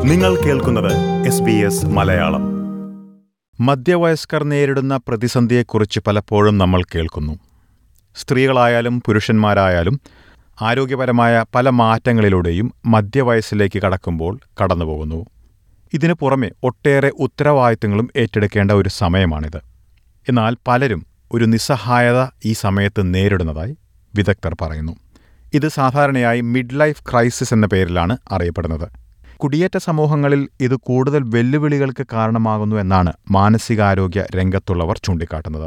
നിങ്ങൾ കേൾക്കുന്നത് S B S Malayalam മധ്യവയസ്കർ നേരിടുന്ന പ്രതിസന്ധിയെക്കുറിച്ച് പലപ്പോഴും നമ്മൾ കേൾക്കുന്നു സ്ത്രീകളായാലും പുരുഷന്മാരായാലും ആരോഗ്യപരമായ പല മാറ്റങ്ങളിലൂടെയും മധ്യവയസ്സിലേക്ക് കടക്കുമ്പോൾ കടന്നുപോകുന്നു ഇതിനു പുറമെ ഒട്ടേറെ ഉത്തരവാദിത്തങ്ങളും ഏറ്റെടുക്കേണ്ട ഒരു സമയമാണിത് എന്നാൽ പലരും ഒരു നിസ്സഹായത ഈ സമയത്ത് നേരിടുന്നതായി വിദഗ്ധർ പറയുന്നു ഇത് സാധാരണയായി മിഡ് ലൈഫ് ക്രൈസിസ് എന്ന പേരിലാണ് അറിയപ്പെടുന്നത് കുടിയേറ്റ സമൂഹങ്ങളിൽ ഇത് കൂടുതൽ വെല്ലുവിളികൾക്ക് കാരണമാകുന്നു എന്നാണ് മാനസികാരോഗ്യ രംഗത്തുള്ളവർ ചൂണ്ടിക്കാട്ടുന്നത്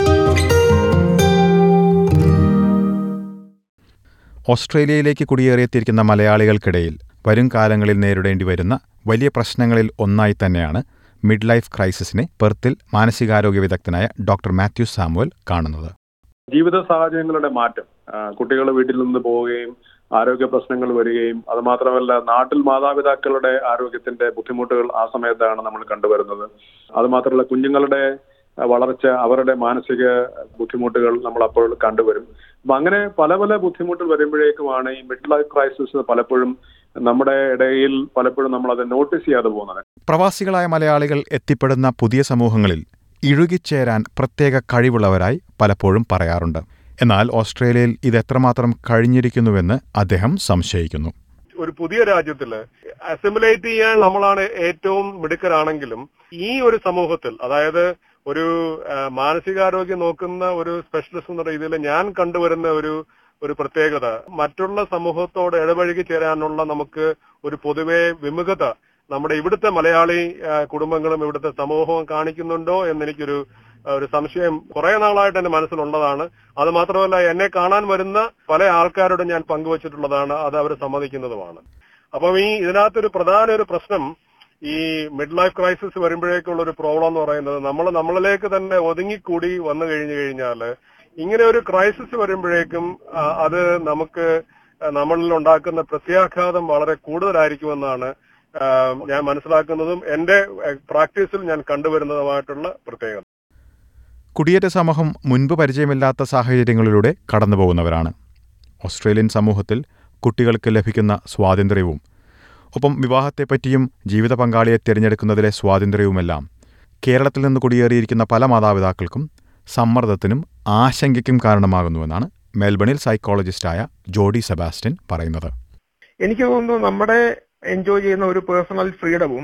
ഓസ്ട്രേലിയയിലേക്ക് കുടിയേറിയെത്തിയിരിക്കുന്ന മലയാളികൾക്കിടയിൽ വരും കാലങ്ങളിൽ നേരിടേണ്ടി വരുന്ന വലിയ പ്രശ്നങ്ങളിൽ ഒന്നായി തന്നെയാണ് മിഡ് ലൈഫ് ക്രൈസിസിനെ പെർത്തിൽ മാനസികാരോഗ്യ വിദഗ്ധനായ ഡോക്ടർ മാത്യു സാമുവൽ കാണുന്നത് ജീവിത സാഹചര്യങ്ങളുടെ മാറ്റം കുട്ടികൾ വീട്ടിൽ നിന്ന് പോവുകയും ആരോഗ്യ പ്രശ്നങ്ങൾ വരികയും അത് മാത്രമല്ല നാട്ടിൽ മാതാപിതാക്കളുടെ ആരോഗ്യത്തിന്റെ ബുദ്ധിമുട്ടുകൾ ആ സമയത്താണ് നമ്മൾ കണ്ടുവരുന്നത് അത് മാത്രമല്ല കുഞ്ഞുങ്ങളുടെ വളർച്ച അവരുടെ മാനസിക ബുദ്ധിമുട്ടുകൾ നമ്മൾ അപ്പോൾ കണ്ടുവരും അപ്പൊ അങ്ങനെ പല പല ബുദ്ധിമുട്ടുകൾ വരുമ്പോഴേക്കുമാണ് ഈ മിഡ് ലൈഫ് ക്രൈസിസ് പലപ്പോഴും നമ്മുടെ ഇടയിൽ പലപ്പോഴും നമ്മൾ അത് നോട്ടീസ് ചെയ്യാതെ പോകുന്നത് പ്രവാസികളായ മലയാളികൾ എത്തിപ്പെടുന്ന പുതിയ സമൂഹങ്ങളിൽ ഇഴുകിച്ചേരാൻ പ്രത്യേക കഴിവുള്ളവരായി പലപ്പോഴും പറയാറുണ്ട് എന്നാൽ ഓസ്ട്രേലിയയിൽ ഇത് എത്രമാത്രം കഴിഞ്ഞിരിക്കുന്നുവെന്ന് അദ്ദേഹം സംശയിക്കുന്നു ഒരു പുതിയ രാജ്യത്തില് അസിമുലേറ്റ് ചെയ്യാൻ നമ്മളാണ് ഏറ്റവും മിടുക്കരാണെങ്കിലും ഈ ഒരു സമൂഹത്തിൽ അതായത് ഒരു മാനസികാരോഗ്യം നോക്കുന്ന ഒരു സ്പെഷ്യലിസ്റ്റ് എന്ന രീതിയിൽ ഞാൻ കണ്ടുവരുന്ന ഒരു ഒരു പ്രത്യേകത മറ്റുള്ള സമൂഹത്തോട് ഇടപഴകി ചേരാനുള്ള നമുക്ക് ഒരു പൊതുവെ വിമുഖത നമ്മുടെ ഇവിടുത്തെ മലയാളി കുടുംബങ്ങളും ഇവിടുത്തെ സമൂഹവും കാണിക്കുന്നുണ്ടോ എന്നെനിക്കൊരു ഒരു സംശയം കുറെ നാളായിട്ട് എന്റെ മനസ്സിലുള്ളതാണ് അത് മാത്രമല്ല എന്നെ കാണാൻ വരുന്ന പല ആൾക്കാരോടും ഞാൻ പങ്കുവച്ചിട്ടുള്ളതാണ് അത് അവർ സമ്മതിക്കുന്നതുമാണ് അപ്പം ഈ ഇതിനകത്തൊരു പ്രധാന ഒരു പ്രശ്നം ഈ മിഡ് ലൈഫ് ക്രൈസിസ് വരുമ്പോഴേക്കുള്ള ഒരു പ്രോബ്ലം എന്ന് പറയുന്നത് നമ്മൾ നമ്മളിലേക്ക് തന്നെ ഒതുങ്ങിക്കൂടി വന്നു കഴിഞ്ഞു കഴിഞ്ഞാൽ ഇങ്ങനെ ഒരു ക്രൈസിസ് വരുമ്പോഴേക്കും അത് നമുക്ക് നമ്മളിൽ ഉണ്ടാക്കുന്ന പ്രത്യാഘാതം വളരെ കൂടുതലായിരിക്കുമെന്നാണ് ഞാൻ മനസ്സിലാക്കുന്നതും എന്റെ പ്രാക്ടീസിൽ ഞാൻ കണ്ടുവരുന്നതുമായിട്ടുള്ള പ്രത്യേകത കുടിയേറ്റ സമൂഹം മുൻപ് പരിചയമില്ലാത്ത സാഹചര്യങ്ങളിലൂടെ കടന്നുപോകുന്നവരാണ് ഓസ്ട്രേലിയൻ സമൂഹത്തിൽ കുട്ടികൾക്ക് ലഭിക്കുന്ന സ്വാതന്ത്ര്യവും ഒപ്പം വിവാഹത്തെപ്പറ്റിയും ജീവിത പങ്കാളിയെ തിരഞ്ഞെടുക്കുന്നതിലെ സ്വാതന്ത്ര്യവുമെല്ലാം കേരളത്തിൽ നിന്ന് കുടിയേറിയിരിക്കുന്ന പല മാതാപിതാക്കൾക്കും സമ്മർദ്ദത്തിനും ആശങ്കയ്ക്കും കാരണമാകുന്നുവെന്നാണ് മെൽബണിൽ സൈക്കോളജിസ്റ്റായ ജോഡി സെബാസ്റ്റ്യൻ പറയുന്നത് എനിക്ക് തോന്നുന്നു നമ്മുടെ എൻജോയ് ചെയ്യുന്ന ഒരു പേഴ്സണൽ ഫ്രീഡവും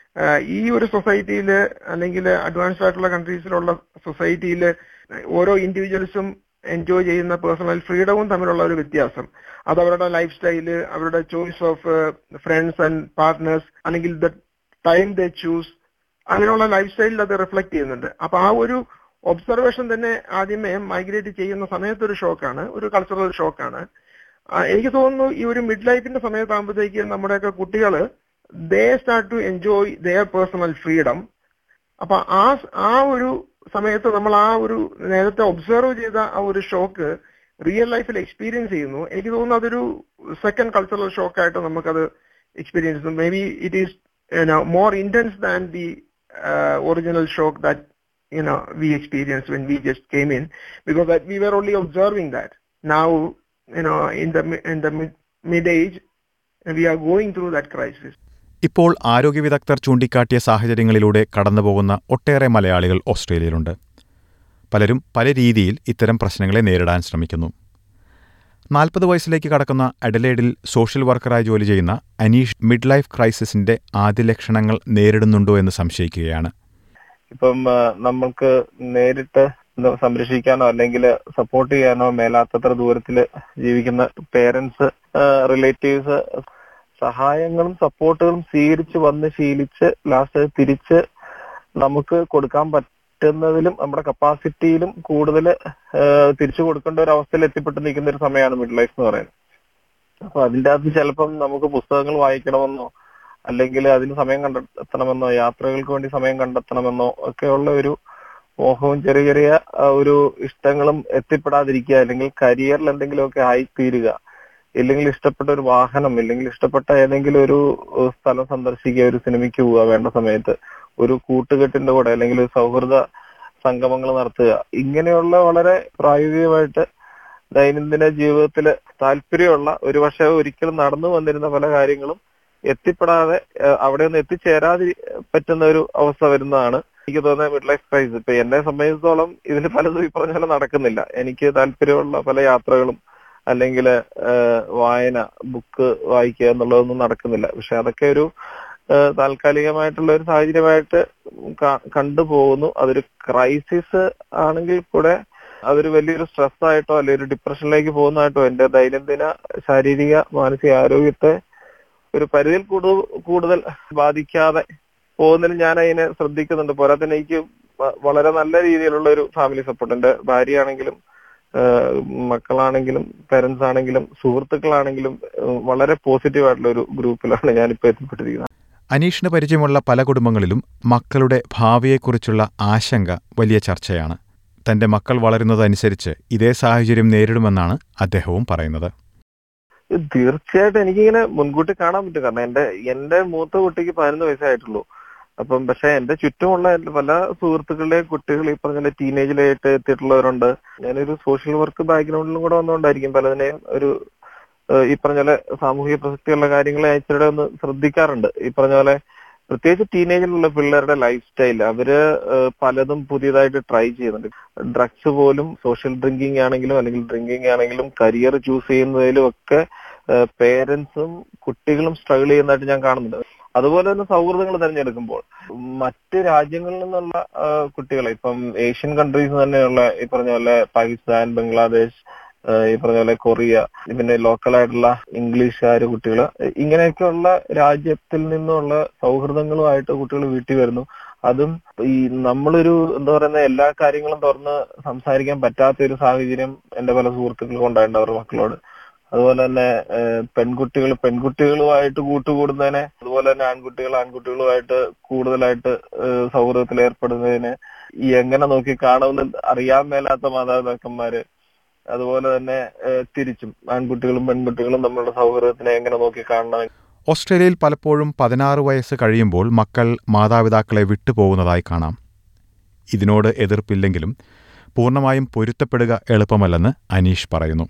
ഈ ഒരു സൊസൈറ്റിയിൽ അല്ലെങ്കിൽ അഡ്വാൻസ്ഡ് ആയിട്ടുള്ള കൺട്രീസിലുള്ള സൊസൈറ്റിയിൽ ഓരോ ഇൻഡിവിജ്വൽസും എൻജോയ് ചെയ്യുന്ന പേഴ്സണൽ ഫ്രീഡവും തമ്മിലുള്ള ഒരു വ്യത്യാസം അത് അവരുടെ ലൈഫ് സ്റ്റൈല് അവരുടെ choice of friends and partners അല്ലെങ്കിൽ ദ ടൈം ദ ചൂസ് അങ്ങനെയുള്ള ലൈഫ് സ്റ്റൈലിൽ അത് റിഫ്ലക്ട് ചെയ്യുന്നുണ്ട് അപ്പൊ ആ ഒരു ഒബ്സർവേഷൻ തന്നെ ആദ്യമേ മൈഗ്രേറ്റ് ചെയ്യുന്ന സമയത്ത് ഒരു ഷോക്കാണ് ഒരു കൾച്ചറൽ ഷോക്കാണ് എനിക്ക് തോന്നുന്നു ഈ ഒരു മിഡ് ലൈഫിന്റെ സമയത്താകുമ്പോഴത്തേക്ക് നമ്മുടെയൊക്കെ കുട്ടികള് they start to enjoy their personal freedom അപ്പൊ ആ ആ ഒരു സമയത്ത് നമ്മൾ ആ ഒരു നേരത്തെ ഒബ്സർവ് ചെയ്ത ആ ഒരു ഷോക്ക് റിയൽ ലൈഫിൽ എക്സ്പീരിയൻസ് ചെയ്യുന്നു എനിക്ക് തോന്നുന്നു അതൊരു സെക്കൻഡ് കൾച്ചറൽ ഷോക്കായിട്ട് നമുക്കത് experience maybe it is more intense than the original shock that you know we experienced when we just came in because that we were only observing that now you know in the in the mid, mid age we are going through that crisis ഇപ്പോൾ ആരോഗ്യ വിദഗ്ധർ ചൂണ്ടിക്കാട്ടിയ സാഹചര്യങ്ങളിലൂടെ കടന്നുപോകുന്ന ഒട്ടേറെ മലയാളികൾ ഓസ്ട്രേലിയയിലുണ്ട് പലരും പല രീതിയിൽ ഇത്തരം പ്രശ്നങ്ങളെ നേരിടാൻ ശ്രമിക്കുന്നു നാൽപ്പത് വയസ്സിലേക്ക് കടക്കുന്ന അഡലേഡിൽ സോഷ്യൽ വർക്കറായി ജോലി ചെയ്യുന്ന അനീഷ് മിഡ് ലൈഫ് ക്രൈസിസിന്റെ ആദ്യ ലക്ഷണങ്ങൾ നേരിടുന്നുണ്ടോ എന്ന് സംശയിക്കുകയാണ് ഇപ്പം നമ്മൾക്ക് നേരിട്ട് സംരക്ഷിക്കാനോ അല്ലെങ്കിൽ സപ്പോർട്ട് ചെയ്യാനോ മേലാത്തത്ര ദൂരത്തിൽ ജീവിക്കുന്ന പേരൻസ് റിലേറ്റീവ്സ് സഹായങ്ങളും സപ്പോർട്ടുകളും സ്വീകരിച്ച് വന്ന് ശീലിച്ച് ലാസ്റ്റ് തിരിച്ച് നമുക്ക് കൊടുക്കാൻ പറ്റുന്നതിലും നമ്മുടെ കപ്പാസിറ്റിയിലും കൂടുതൽ തിരിച്ചു കൊടുക്കേണ്ട ഒരു അവസ്ഥയിൽ എത്തിപ്പെട്ട് നിൽക്കുന്ന ഒരു സമയമാണ് മിഡ് ലൈഫ് എന്ന് പറയുന്നത് അപ്പൊ അതിൻ്റെ അകത്ത് ചിലപ്പം നമുക്ക് പുസ്തകങ്ങൾ വായിക്കണമെന്നോ അല്ലെങ്കിൽ അതിന് സമയം കണ്ടെത്തണമെന്നോ യാത്രകൾക്ക് വേണ്ടി സമയം കണ്ടെത്തണമെന്നോ ഒക്കെയുള്ള ഒരു മോഹവും ചെറിയ ചെറിയ ഒരു ഇഷ്ടങ്ങളും എത്തിപ്പെടാതിരിക്കുക അല്ലെങ്കിൽ കരിയറിൽ എന്തെങ്കിലുമൊക്കെ ആയിത്തീരുക ഇല്ലെങ്കിൽ ഇഷ്ടപ്പെട്ട ഒരു വാഹനം ഇല്ലെങ്കിൽ ഇഷ്ടപ്പെട്ട ഏതെങ്കിലും ഒരു സ്ഥലം സന്ദർശിക്കുക ഒരു സിനിമയ്ക്ക് പോവുക വേണ്ട സമയത്ത് ഒരു കൂട്ടുകെട്ടിന്റെ കൂടെ അല്ലെങ്കിൽ ഒരു സൗഹൃദ സംഗമങ്ങൾ നടത്തുക ഇങ്ങനെയുള്ള വളരെ പ്രായോഗികമായിട്ട് ദൈനംദിന ജീവിതത്തിൽ താല്പര്യമുള്ള ഒരു പക്ഷേ ഒരിക്കലും നടന്നു വന്നിരുന്ന പല കാര്യങ്ങളും എത്തിപ്പെടാതെ ഏഹ് അവിടെ ഒന്നും എത്തിച്ചേരാതെ പറ്റുന്ന ഒരു അവസ്ഥ വരുന്നതാണ് എനിക്ക് തോന്നുന്നത് മിഡ് ലൈഫ് ക്രൈസിസ് ഇപ്പൊ എന്നെ സംബന്ധിച്ചിടത്തോളം ഇതിൽ പലതും ഈ പറഞ്ഞ പോലെ നടക്കുന്നില്ല എനിക്ക് താല്പര്യമുള്ള പല യാത്രകളും അല്ലെങ്കിൽ വായന ബുക്ക് വായിക്കുക എന്നുള്ളതൊന്നും നടക്കുന്നില്ല പക്ഷെ അതൊക്കെ ഒരു ഏഹ് താൽക്കാലികമായിട്ടുള്ള ഒരു സാഹചര്യമായിട്ട് ക- കണ്ടുപോകുന്നു അതൊരു ക്രൈസിസ് ആണെങ്കിൽ കൂടെ അതൊരു വലിയൊരു സ്ട്രെസ് ആയിട്ടോ അല്ലെങ്കിൽ ഒരു ഡിപ്രഷനിലേക്ക് പോകുന്നതായിട്ടോ എന്റെ ദൈനംദിന ശാരീരിക മാനസിക ആരോഗ്യത്തെ ഒരു പരിധിയിൽ കൂടുതൽ കൂടുതൽ ബാധിക്കാതെ പോകുന്നതിൽ ഞാൻ അതിനെ ശ്രദ്ധിക്കുന്നുണ്ട് പോരാതെ തന്നെ എനിക്ക് വ- വളരെ നല്ല രീതിയിലുള്ള ഒരു ഫാമിലി സപ്പോർട്ട് എന്റെ ഭാര്യയാണെങ്കിലും ഏഹ് മക്കളാണെങ്കിലും പേരൻസ് ആണെങ്കിലും സുഹൃത്തുക്കളാണെങ്കിലും ഏഹ് വളരെ പോസിറ്റീവ് ആയിട്ടുള്ള ഒരു ഗ്രൂപ്പിലാണ് ഞാനിപ്പോ എത്തിപ്പെട്ടിരിക്കുന്നത് അനീഷിന് പരിചയമുള്ള പല കുടുംബങ്ങളിലും മക്കളുടെ ഭാവിയെക്കുറിച്ചുള്ള ആശങ്ക വലിയ ചർച്ചയാണ് തന്റെ മക്കൾ വളരുന്നതനുസരിച്ച് ഇതേ സാഹചര്യം നേരിടുമെന്നാണ് അദ്ദേഹവും പറയുന്നത് ഇത് തീർച്ചയായിട്ടും എനിക്കിങ്ങനെ മുൻകൂട്ടി കാണാൻ പറ്റും കാരണം എന്റെ എന്റെ മൂത്ത കുട്ടിക്ക് പതിനൊന്ന് വയസ്സായിട്ടുള്ളൂ അപ്പം പക്ഷെ എന്റെ ചുറ്റുമുള്ള എന്റെ പല സുഹൃത്തുക്കളുടെയും കുട്ടികൾ ഈ പറഞ്ഞ ടീനേജിലായിട്ട് എത്തിയിട്ടുള്ളവരുണ്ട് ഞാനൊരു സോഷ്യൽ വർക്ക് ബാക്ക്ഗ്രൗണ്ടിലും കൂടെ വന്നുകൊണ്ടായിരിക്കും പലതിനെയും ഒരു ഏഹ് ഈ പറഞ്ഞ പോലെ സാമൂഹിക പ്രസക്തിയുള്ള കാര്യങ്ങളെ അയച്ചിടെ ഒന്ന് ശ്രദ്ധിക്കാറുണ്ട് ഈ പറഞ്ഞ പോലെ പ്രത്യേകിച്ച് ടീനേജിലുള്ള പിള്ളേരുടെ ലൈഫ് സ്റ്റൈൽ അവര് ഏഹ് പലതും പുതിയതായിട്ട് ട്രൈ ചെയ്യുന്നുണ്ട് ഡ്രഗ്സ് പോലും സോഷ്യൽ ഡ്രിങ്കിങ് ആണെങ്കിലും അല്ലെങ്കിൽ ഡ്രിങ്കിങ് ആണെങ്കിലും കരിയർ ചൂസ് ചെയ്യുന്നതിലും ഒക്കെ പേരൻസും കുട്ടികളും സ്ട്രഗിൾ ചെയ്യുന്നതായിട്ട് ഞാൻ കാണുന്നുണ്ട് അതുപോലെ തന്നെ സൗഹൃദങ്ങൾ തിരഞ്ഞെടുക്കുമ്പോൾ മറ്റ് രാജ്യങ്ങളിൽ നിന്നുള്ള ആ, കുട്ടികളെ ഇപ്പം ഏഷ്യൻ കൺട്രീസ് തന്നെയുള്ള ഈ പറഞ്ഞ പോലെ പാകിസ്ഥാൻ ബംഗ്ലാദേശ് ആ, ഈ പറഞ്ഞ പോലെ കൊറിയ പിന്നെ ലോക്കൽ ആയിട്ടുള്ള ഇംഗ്ലീഷുകാര് കുട്ടികൾ ഇങ്ങനെയൊക്കെയുള്ള രാജ്യത്തിൽ നിന്നുള്ള സൗഹൃദങ്ങളുമായിട്ട് കുട്ടികൾ വീട്ടിൽ വരുന്നു അതും ഈ നമ്മളൊരു എന്താ പറയുന്ന എല്ലാ കാര്യങ്ങളും തുറന്ന് സംസാരിക്കാൻ പറ്റാത്ത ഒരു സാഹചര്യം എന്റെ പല സുഹൃത്തുക്കളും ഉണ്ടായിട്ടുണ്ട് അവരുടെ മക്കളോട് അതുപോലെ തന്നെ ഏഹ്, പെൺകുട്ടികൾ പെൺകുട്ടികളുമായിട്ട് കൂട്ടുകൂടുന്നതിനെ അതുപോലെ തന്നെ ആൺകുട്ടികൾ ആൺകുട്ടികളുമായിട്ട് കൂടുതലായിട്ട് ഏഹ്, സൗഹൃദത്തിൽ ഏർപ്പെടുന്നതിന് ഈ എങ്ങനെ നോക്കി കാണുമെന്ന് അറിയാൻ മേലാത്ത മാതാപിതാക്കന്മാര് അതുപോലെ തന്നെ ഏഹ്, തിരിച്ചും ആൺകുട്ടികളും പെൺകുട്ടികളും തമ്മിലുള്ള സൗഹൃദത്തിനെ എങ്ങനെ നോക്കി കാണണം ഓസ്ട്രേലിയയിൽ പലപ്പോഴും പതിനാറ് വയസ്സ് കഴിയുമ്പോൾ മക്കൾ മാതാപിതാക്കളെ വിട്ടുപോകുന്നതായി കാണാം ഇതിനോട് എതിർപ്പില്ലെങ്കിലും പൂർണ്ണമായും പൊരുത്തപ്പെടുക എളുപ്പമല്ലെന്ന് അനീഷ് പറയുന്നു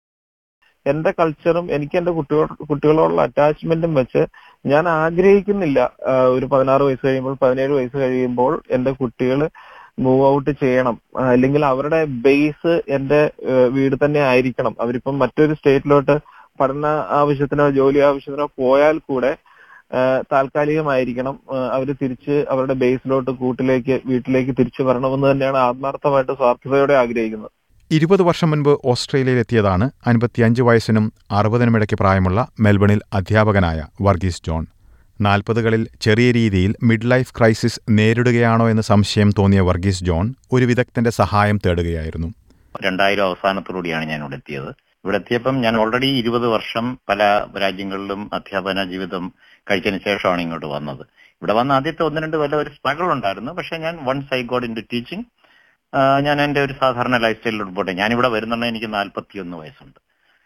എന്റെ കൾച്ചറും എനിക്ക് എന്റെ കുട്ടികളോ കുട്ടികളോടുള്ള അറ്റാച്ച്മെന്റും വെച്ച് ഞാൻ ആഗ്രഹിക്കുന്നില്ല ആ, ഒരു പതിനാറ് വയസ്സ് കഴിയുമ്പോൾ പതിനേഴ് വയസ്സ് കഴിയുമ്പോൾ എന്റെ കുട്ടികൾ മൂവ് ഔട്ട് ചെയ്യണം ആ, അല്ലെങ്കിൽ അവരുടെ ബേസ് എന്റെ ഏ, വീട് തന്നെ ആയിരിക്കണം അവരിപ്പം മറ്റൊരു സ്റ്റേറ്റിലോട്ട് പഠന ആവശ്യത്തിനോ ജോലി ആവശ്യത്തിനോ പോയാൽ കൂടെ ആ, താൽക്കാലികമായിരിക്കണം അവർ തിരിച്ച് അവരുടെ ബേസിലോട്ട് കൂട്ടിലേക്ക് വീട്ടിലേക്ക് തിരിച്ചു വരണമെന്ന് തന്നെയാണ് ആത്മാർത്ഥമായിട്ട് സ്വാർത്ഥതയോടെ ആഗ്രഹിക്കുന്നത് ഇരുപത് വർഷം മുൻപ് ഓസ്ട്രേലിയയിലെത്തിയതാണ് അൻപത്തിയഞ്ച് വയസ്സിനും അറുപതിനും ഇടയ്ക്ക് പ്രായമുള്ള മെൽബണിൽ അധ്യാപകനായ വർഗീസ് ജോൺ നാൽപ്പതുകളിൽ ചെറിയ രീതിയിൽ മിഡ് ലൈഫ് ക്രൈസിസ് നേരിടുകയാണോ എന്ന് സംശയം തോന്നിയ വർഗീസ് ജോൺ ഒരു വിദഗ്ധന്റെ സഹായം തേടുകയായിരുന്നു രണ്ടായിരം അവസാനത്തോടുകൂടിയാണ് ഞാൻ ഇവിടെ എത്തിയത് ഇവിടെ എത്തിയപ്പം ഞാൻ ഓൾറെഡി ഇരുപത് വർഷം പല രാജ്യങ്ങളിലും അധ്യാപന ജീവിതം കഴിച്ചതിന് ശേഷമാണ് ഇങ്ങോട്ട് വന്നത് ഇവിടെ വന്ന ആദ്യത്തെ ഒന്ന് രണ്ട് വല്ല ഒരു സ്ട്രഗിൾ ഉണ്ടായിരുന്നു പക്ഷെ ഞാൻ once I got into teaching ഞാൻ എന്റെ ഒരു സാധാരണ ലൈഫ് സ്റ്റൈലിലോട്ട് പോട്ടെ ഞാൻ ഇവിടെ വരുന്നുണ്ടെങ്കിൽ എനിക്ക് നാൽപ്പത്തിയൊന്ന് വയസ്സുണ്ട്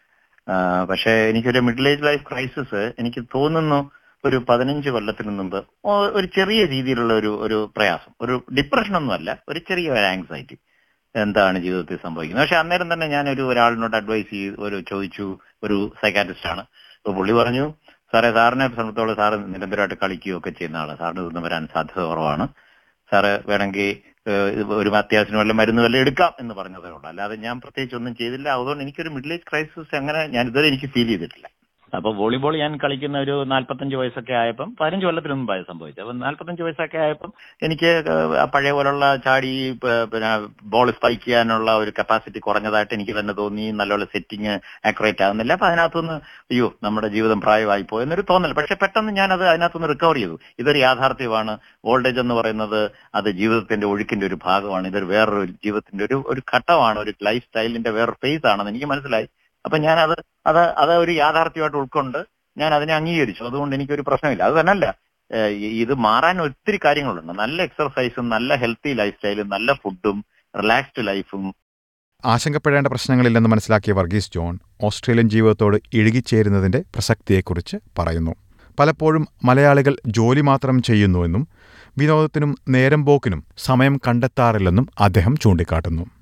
ആ, പക്ഷേ എനിക്കൊരു മിഡിൽ ഏജ് ലൈഫ് ക്രൈസിസ് എനിക്ക് തോന്നുന്നു ഒരു പതിനഞ്ച് കൊല്ലത്തിന് മുമ്പ് ഓ- ഒരു ചെറിയ രീതിയിലുള്ള ഒരു ഒരു പ്രയാസം ഒരു ഡിപ്രഷൻ ഒന്നുമല്ല ഒരു ചെറിയ ഒരു ആങ്സൈറ്റി എന്താണ് ജീവിതത്തിൽ സംഭവിക്കുന്നത് പക്ഷെ അന്നേരം തന്നെ ഞാൻ ഒരു ഒരാളിനോട് അഡ്വൈസ് ചെയ്ത് ഒരു ചോദിച്ചു ഒരു സൈക്കാട്രിസ്റ്റ് ആണ് അപ്പൊ പുള്ളി പറഞ്ഞു സാറേ സാറിനെ സംബന്ധിച്ചോളം സാറ് നിരന്തരമായിട്ട് കളിക്കുകയൊക്കെ ചെയ്യുന്ന ആള് സാറിന് ഇതൊന്നും വരാൻ സാധ്യത കുറവാണ് സാറ് വേണമെങ്കിൽ ഏഹ്, ഇത് ഒരു അത്യാവശ്യം വല്ല മരുന്ന് വല്ല എടുക്കാം എന്ന് പറഞ്ഞതേ ഉള്ളൂ അല്ലാതെ ഞാൻ പ്രത്യേകിച്ച് ഒന്നും ചെയ്തില്ല അതുകൊണ്ട് എനിക്കൊരു മിഡിൽ ഏജ് ക്രൈസിസ് അങ്ങനെ ഞാൻ ഇതുവരെ എനിക്ക് ഫീൽ ചെയ്തിട്ടില്ല അപ്പൊ വോളിബോൾ ഞാൻ കളിക്കുന്ന ഒരു നാല്പത്തഞ്ച് വയസ്സൊക്കെ ആയപ്പം പതിനഞ്ച് കൊല്ലത്തിന് മുമ്പായി സംഭവിച്ചത് അപ്പൊ നാല്പത്തഞ്ച് വയസ്സൊക്കെ ആയപ്പം എനിക്ക് ഏഹ്, ആ പഴയ പോലുള്ള ചാടി പ- പിന്നെ ബോൾ സ്പൈക്ക് ചെയ്യാനുള്ള ഒരു കപ്പാസിറ്റി കുറഞ്ഞതായിട്ട് എനിക്ക് തന്നെ തോന്നി നല്ലപോലെ സെറ്റിങ് ആക്യുറേറ്റ് ആകുന്നില്ല അപ്പൊ അതിനകത്തുനിന്ന് അയ്യോ നമ്മുടെ ജീവിതം പ്രായമായി പോയി എന്നൊരു തോന്നൽ പക്ഷെ പെട്ടെന്ന് ഞാൻ അത് അതിനകത്തുനിന്ന് റിക്കവർ ചെയ്തു ഇതൊരു യാഥാർത്ഥ്യമാണ് ഓൾഡ് ഏജ് എന്ന് പറയുന്നത് അത് ജീവിതത്തിന്റെ ഒഴുക്കിന്റെ ഒരു ഭാഗമാണ് ഇതൊരു വേറൊരു ജീവിതത്തിന്റെ ഒരു ഒരു ഘട്ടമാണ് ഒരു ലൈഫ് സ്റ്റൈലിന്റെ വേറൊരു ഫേസ് ആണെന്ന് എനിക്ക് മനസ്സിലായി അപ്പൊ ഞാൻ അത് അത് അത് ഒരു യാഥാർത്ഥ്യമായിട്ട് ഉൾക്കൊണ്ട് ഞാൻ അതിനെ അംഗീകരിച്ചു അതുകൊണ്ട് എനിക്കൊരു പ്രശ്നമില്ല അത് തന്നെയല്ല ഏഹ് ഈ- ഇത് മാറാൻ ഒത്തിരി കാര്യങ്ങളുണ്ട് നല്ല എക്സർസൈസും നല്ല ഹെൽത്തി ലൈഫ് സ്റ്റൈലും നല്ല ഫുഡും റിലാക്സ്ഡ് ലൈഫും ആശങ്കപ്പെടേണ്ട പ്രശ്നങ്ങളില്ലെന്ന് മനസ്സിലാക്കിയ വർഗീസ് ജോൺ ഓസ്ട്രേലിയൻ ജീവിതത്തോട് ഇഴുകിച്ചേരുന്നതിന്റെ പ്രസക്തിയെക്കുറിച്ച് പറയുന്നു പലപ്പോഴും മലയാളികൾ ജോലി മാത്രം ചെയ്യുന്നുവെന്നും വിനോദത്തിനും നേരം പോക്കിനും സമയം കണ്ടെത്താറില്ലെന്നും അദ്ദേഹം ചൂണ്ടിക്കാട്ടുന്നു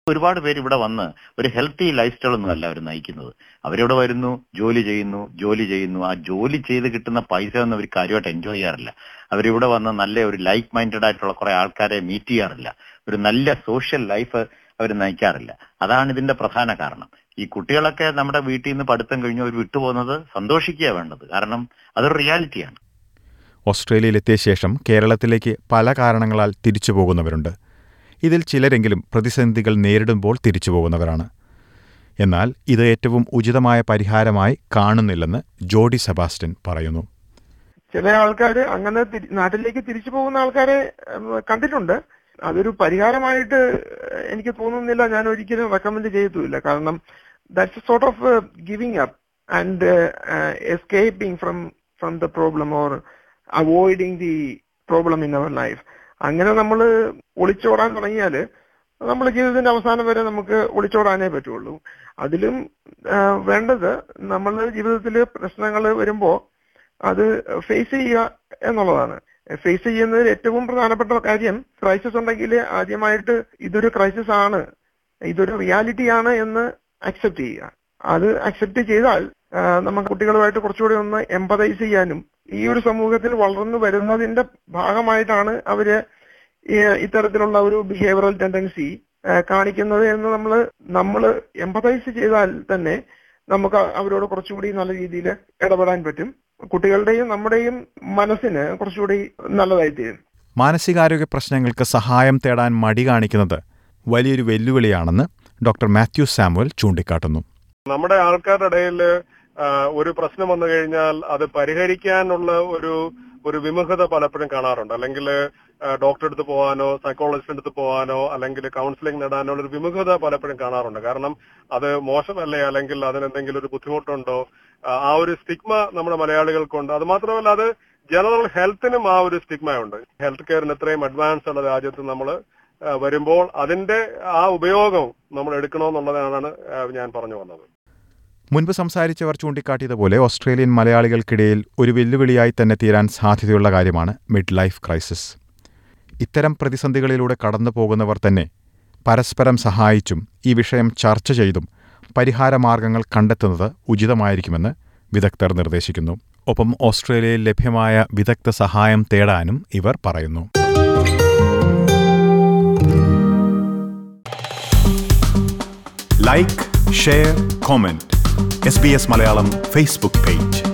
ഒരുപാട് പേര് ഇവിടെ വന്ന് ഒരു ഹെൽത്തി ലൈഫ് സ്റ്റൈൽ ഒന്നും അല്ല അവർ നയിക്കുന്നത് അവരിവിടെ വരുന്നു ജോലി ചെയ്യുന്നു ജോലി ചെയ്യുന്നു ആ ജോലി ചെയ്ത് കിട്ടുന്ന പൈസ ഒന്നും അവർ കാര്യമായിട്ട് എൻജോയ് ചെയ്യാറില്ല അവരിവിടെ വന്ന് നല്ല ഒരു ലൈക്ക് മൈൻഡഡ് ആയിട്ടുള്ള കുറെ ആൾക്കാരെ മീറ്റ് ചെയ്യാറില്ല ഒരു നല്ല സോഷ്യൽ ലൈഫ് അവർ നയിക്കാറില്ല അതാണ് ഇതിന്റെ പ്രധാന കാരണം ഈ കുട്ടികളൊക്കെ നമ്മുടെ വീട്ടിൽ നിന്ന് പഠിത്തം കഴിഞ്ഞ് അവർ വിട്ടുപോകുന്നത് സന്തോഷിക്കുക വേണ്ടത് കാരണം അതൊരു റിയാലിറ്റിയാണ് ഓസ്ട്രേലിയയിലെത്തിയ ശേഷം കേരളത്തിലേക്ക് പല കാരണങ്ങളാൽ തിരിച്ചു പോകുന്നവരുണ്ട് ഇതിൽ ചിലരെങ്കിലും പ്രതിസന്ധികൾ നേരിടുമ്പോൾ തിരിച്ചു പോകുന്നവരാണ് എന്നാൽ ഇത് ഏറ്റവും ഉചിതമായ പരിഹാരമായി കാണുന്നില്ലെന്ന് ജോഡി സെബാസ്റ്റ്യൻ പറയുന്നു ചില ആൾക്കാർ അങ്ങനെ തിരി- നാട്ടിലേക്ക് തിരിച്ചു പോകുന്ന ആൾക്കാരെ ഉം, കണ്ടിട്ടുണ്ട് അതൊരു പരിഹാരമായിട്ട് എനിക്ക് തോന്നുന്നില്ല ഞാൻ ഒരിക്കലും റെക്കമെൻഡ് ചെയ്യത്തുമില്ല കാരണം that's sort of giving up and escaping from from the problem or avoiding the problem in our life അങ്ങനെ നമ്മൾ ഒളിച്ചോടാൻ തുടങ്ങിയാല് നമ്മൾ ജീവിതത്തിന്റെ അവസാനം വരെ നമുക്ക് ഒളിച്ചോടാനേ പറ്റുള്ളൂ അതിലും ആ, വേണ്ടത് നമ്മൾ ജീവിതത്തിൽ പ്രശ്നങ്ങൾ വരുമ്പോ അത് ഫേസ് ചെയ്യുക എന്നുള്ളതാണ് ഫേസ് ചെയ്യുന്നതിൽ ഏറ്റവും പ്രധാനപ്പെട്ട കാര്യം ക്രൈസിസ് ഉണ്ടെങ്കിൽ ആദ്യമായിട്ട് ഇതൊരു ക്രൈസിസ് ആണ് ഇതൊരു റിയാലിറ്റി ആണ് എന്ന് അക്സെപ്റ്റ് ചെയ്യുക അത് അക്സെപ്റ്റ് ചെയ്താൽ ആ, നമുക്ക് കുട്ടികളുമായിട്ട് കുറച്ചുകൂടി ഒന്ന് എമ്പതൈസ് ചെയ്യാനും ഈ ഒരു സമൂഹത്തിൽ വളർന്നു വരുന്നതിന്റെ ഭാഗമായിട്ടാണ് അവര് ഈ ഇത്തരത്തിലുള്ള ഒരു ബിഹേവിയറൽ ടെൻഡൻസി കാണിക്കുന്നത് എന്ന് നമ്മൾ നമ്മൾ എമ്പതൈസ് ചെയ്താൽ തന്നെ നമുക്ക് അവരോട് കുറച്ചുകൂടി നല്ല രീതിയിൽ ഇടപെടാൻ പറ്റും കുട്ടികളുടെയും നമ്മുടെയും മനസ്സിന് കുറച്ചുകൂടി നല്ലതായി തീരും മാനസികാരോഗ്യ പ്രശ്നങ്ങൾക്ക് സഹായം തേടാൻ മടി കാണിക്കുന്നത് വലിയൊരു വെല്ലുവിളിയാണെന്ന് ഡോക്ടർ മാത്യു സാമുവൽ ചൂണ്ടിക്കാട്ടുന്നു നമ്മുടെ ആൾക്കാരുടെ ഇടയിൽ ഒരു പ്രശ്നം വന്നു കഴിഞ്ഞാൽ അത് പരിഹരിക്കാനുള്ള ഒരു ഒരു വിമുഖത പലപ്പോഴും കാണാറുണ്ട് അല്ലെങ്കിൽ ഡോക്ടറെ അടുത്ത് പോകാനോ സൈക്കോളജിസ്റ്റിന്റെ അടുത്ത് പോകാനോ അല്ലെങ്കിൽ കൗൺസിലിംഗ് നേടാനോ ഉള്ള ഒരു വിമുഖത പലപ്പോഴും കാണാറുണ്ട് കാരണം അത് മോശമല്ലേ അല്ലെങ്കിൽ അതിനെന്തെങ്കിലും ഒരു ബുദ്ധിമുട്ടുണ്ടോ ആ, ആ ഒരു സ്റ്റിഗ്മ നമ്മുടെ മലയാളികൾക്കുണ്ട് അത് മാത്രമല്ല അത് ജനറൽ ഹെൽത്തിനും ആ ഒരു സ്റ്റിഗ്മ ഉണ്ട് ഹെൽത്ത് കെയറിന് ഇത്രയും അഡ്വാൻസ് ഉള്ള രാജ്യത്ത് നമ്മൾ വരുമ്പോൾ അതിന്റെ ആ ഉപയോഗം നമ്മൾ എടുക്കണമെന്നുള്ളതാണ് ആ, ഞാൻ പറഞ്ഞു വന്നത് മുൻപ് സംസാരിച്ചവർ ചൂണ്ടിക്കാട്ടിയതുപോലെ ഓസ്ട്രേലിയൻ മലയാളികൾക്കിടയിൽ ഒരു വെല്ലുവിളിയായി തന്നെ തീരാൻ സാധ്യതയുള്ള കാര്യമാണ് മിഡ് ലൈഫ് ക്രൈസിസ് ഇത്തരം പ്രതിസന്ധികളിലൂടെ കടന്നു പോകുന്നവർ തന്നെ പരസ്പരം സഹായിച്ചും ഈ വിഷയം ചർച്ച ചെയ്തും പരിഹാരമാർഗങ്ങൾ കണ്ടെത്തുന്നത് ഉചിതമായിരിക്കുമെന്ന് വിദഗ്ധർ നിർദ്ദേശിക്കുന്നു ഒപ്പം ഓസ്ട്രേലിയയിൽ ലഭ്യമായ വിദഗ്ധ സഹായം തേടാനും ഇവർ പറയുന്നു like share comment S B S Malayalam Facebook page